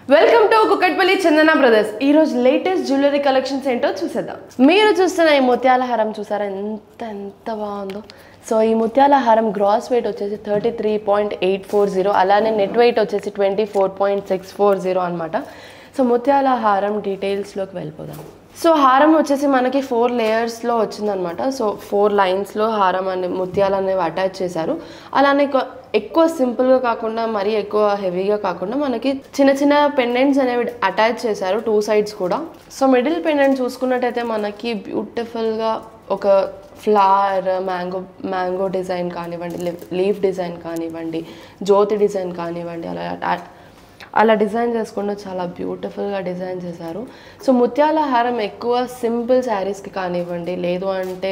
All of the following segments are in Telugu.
welcome to Kukatpally Chandana brothers ఈ రోజు లేటెస్ట్ జ్యువెలరీ కలెక్షన్స్ ఏంటో చూసేద్దాం మీరు చూస్తున్న ఈ ముత్యాల హారం చూసారా ఎంత ఎంత బాగుందో సో ఈ ముత్యాల హారం గ్రాస్ వెయిట్ వచ్చేసి thirty three point eight four zero అలానే నెట్ వెయిట్ వచ్చేసి twenty four point six four zero అనమాట సో ముత్యాల హారం డీటెయిల్స్లోకి వెళ్ళిపోదాం సో హారం వచ్చేసి మనకి ఫోర్ లేయర్స్లో వచ్చిందనమాట సో ఫోర్ లైన్స్లో హారం అనే ముత్యాలు అనేవి అటాచ్ చేశారు అలానే కొ- ఎక్కువ సింపుల్గా కాకుండా మరీ ఎక్కువ హెవీగా కాకుండా మనకి చిన్న చిన్న పెండెంట్స్ అనేవి అటాచ్ చేశారు టూ సైడ్స్ కూడా సో మిడిల్ పెండెంట్ చూసుకున్నట్టయితే మనకి బ్యూటిఫుల్గా ఒక ఫ్లవర్ మ్యాంగో మ్యాంగో డిజైన్ కానివ్వండి లీఫ్ డిజైన్ కానివ్వండి జ్యోతి డిజైన్ కానివ్వండి అలా అటా- అలా డిజైన్ చేసుకుంటూ చాలా బ్యూటిఫుల్గా డిజైన్ చేశారు సో ముత్యాల హారం ఎక్కువ సింపుల్ శారీస్కి కానివ్వండి లేదు అంటే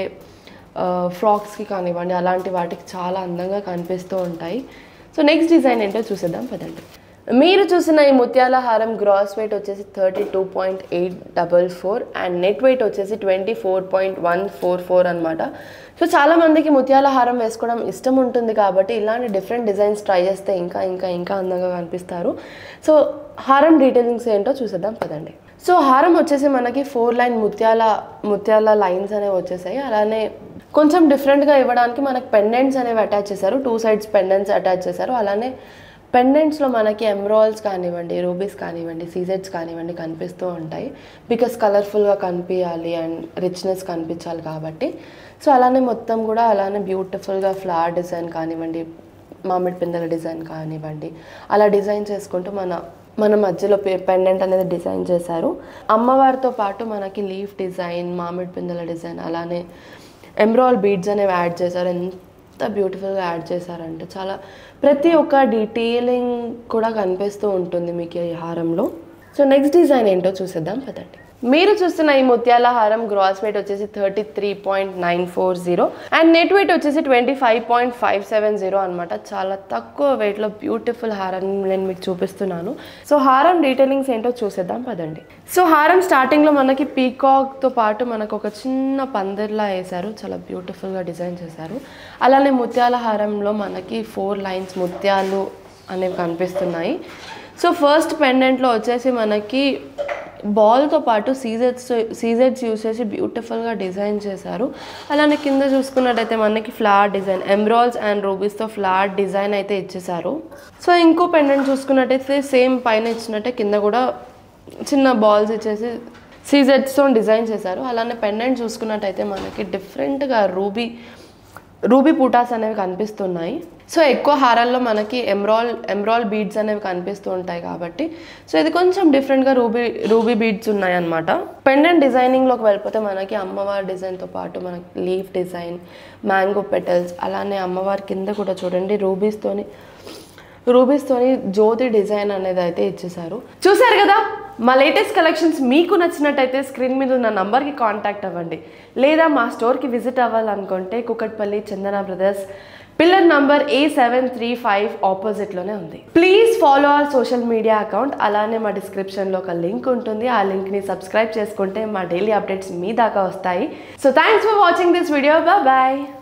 ఫ్రాక్స్కి కానివ్వండి అలాంటి వాటికి చాలా అందంగా కనిపిస్తూ ఉంటాయి సో నెక్స్ట్ డిజైన్ ఏంటో చూసేద్దాం పదండి మీరు చూసిన ఈ ముత్యాల హారం గ్రాస్ వెయిట్ వచ్చేసి thirty two point eight double four and net weight వచ్చేసి twenty four point one four four అనమాట సో చాలా మందికి ముత్యాల హారం వేసుకోవడం ఇష్టం ఉంటుంది కాబట్టి ఇలాంటి డిఫరెంట్ డిజైన్స్ ట్రై చేస్తే ఇంకా ఇంకా ఇంకా అందంగా కనిపిస్తారు సో హారం డీటెయిలింగ్స్ ఏంటో చూసేద్దాం పదండి సో హారం వచ్చేసి మనకి ఫోర్ లైన్ ముత్యాల ముత్యాల లైన్స్ అనేవి వచ్చేసాయి అలానే కొంచెం డిఫరెంట్గా ఇవ్వడానికి మనకి పెండెంట్స్ అనేవి అటాచ్ చేశారు టూ సైడ్స్ పెండెంట్స్ అటాచ్ చేశారు అలానే పెండెంట్స్లో మనకి ఎమ్రాల్స్ కానివ్వండి రూబీస్ కానివ్వండి సీజెట్స్ కానివ్వండి కనిపిస్తూ ఉంటాయి బికాస్ కలర్ఫుల్గా కనిపించాలి అండ్ రిచ్నెస్ కనిపించాలి కాబట్టి సో అలానే మొత్తం కూడా అలానే బ్యూటిఫుల్గా ఫ్లవర్ డిజైన్ కానివ్వండి మామిడి పిందెల డిజైన్ కానివ్వండి అలా డిజైన్ చేసుకుంటూ మన మన మధ్యలో పెండెంట్ అనేది డిజైన్ చేశారు అమ్మవారితో పాటు మనకి లీఫ్ డిజైన్ మామిడి పిందెల డిజైన్ అలానే ఎమ్రాల్ బీడ్స్ అనేవి యాడ్ చేశారు ఎంత బ్యూటిఫుల్గా యాడ్ చేశారంటే చాలా ప్రతి ఒక్క డీటెయిలింగ్ కూడా కనిపిస్తూ ఉంటుంది మీకు ఈ హారంలో సో నెక్స్ట్ డిజైన్ ఏంటో చూసేద్దాం పదండి మీరు చూస్తున్న ఈ ముత్యాల హారం గ్రాస్ వెయిట్ వచ్చేసి thirty three point nine four zero and net weight వచ్చేసి twenty five point five seven zero అనమాట చాలా తక్కువ వెయిట్లో బ్యూటిఫుల్ హారం నేను మీకు చూపిస్తున్నాను సో హారం డీటెయిలింగ్స్ ఏంటో చూసేద్దాం పదండి సో హారం స్టార్టింగ్లో మనకి పీకాక్తో పాటు మనకు ఒక చిన్న పందిర్లా వేశారు చాలా బ్యూటిఫుల్గా డిజైన్ చేశారు అలానే ముత్యాల హారంలో మనకి ఫోర్ లైన్స్ ముత్యాలు అనేవి కనిపిస్తున్నాయి సో ఫస్ట్ పెండెంట్లో వచ్చేసి మనకి బాల్తో పాటు సీజెట్స్ సీజెట్స్ యూస్ చేసి బ్యూటిఫుల్గా డిజైన్ చేశారు అలానే కింద చూసుకున్నట్టయితే మనకి ఫ్లవర్ డిజైన్ ఎమ్రాల్స్ అండ్ రూబీస్తో ఫ్లవర్ డిజైన్ అయితే ఇచ్చేసారు సో ఇంకో పెండెంట్ చూసుకున్నట్టయితే సేమ్ పైన ఇచ్చినట్టే కింద కూడా చిన్న బాల్స్ ఇచ్చేసి సీజెట్స్తో డిజైన్ చేశారు అలానే పెండెంట్ చూసుకున్నట్టయితే మనకి డిఫరెంట్గా రూబీ రూబీ పూటాస్ అనేవి కనిపిస్తున్నాయి సో ఎక్కువ హారాల్లో మనకి ఎమ్రాల్ ఎమ్రాల్ బీడ్స్ అనేవి కనిపిస్తూ ఉంటాయి కాబట్టి సో ఇది కొంచెం డిఫరెంట్గా రూబీ రూబీ బీడ్స్ ఉన్నాయి అనమాట పెండెంట్ డిజైనింగ్లోకి వెళ్ళిపోతే మనకి అమ్మవారి డిజైన్తో పాటు మనకి లీఫ్ డిజైన్ మ్యాంగో పెటల్స్ అలానే అమ్మవారి కింద కూడా చూడండి రూబీస్తోని రూబీస్తోని జ్యోతి డిజైన్ అనేది అయితే ఇచ్చేసారు చూసారు కదా మా లేటెస్ట్ కలెక్షన్స్ మీకు నచ్చినట్టయితే స్క్రీన్ మీద ఉన్న నంబర్కి కాంటాక్ట్ అవ్వండి లేదా మా స్టోర్కి విజిట్ అవ్వాలనుకుంటే Kukatpally Chandana brothers pillar number A seven three five ఆపోజిట్లోనే ఉంది please follow our social media account అలానే మా డిస్క్రిప్షన్లో ఒక లింక్ ఉంటుంది ఆ లింక్ని సబ్స్క్రైబ్ చేసుకుంటే మా డైలీ అప్డేట్స్ మీ దాకా వస్తాయి so thanks for watching this video bye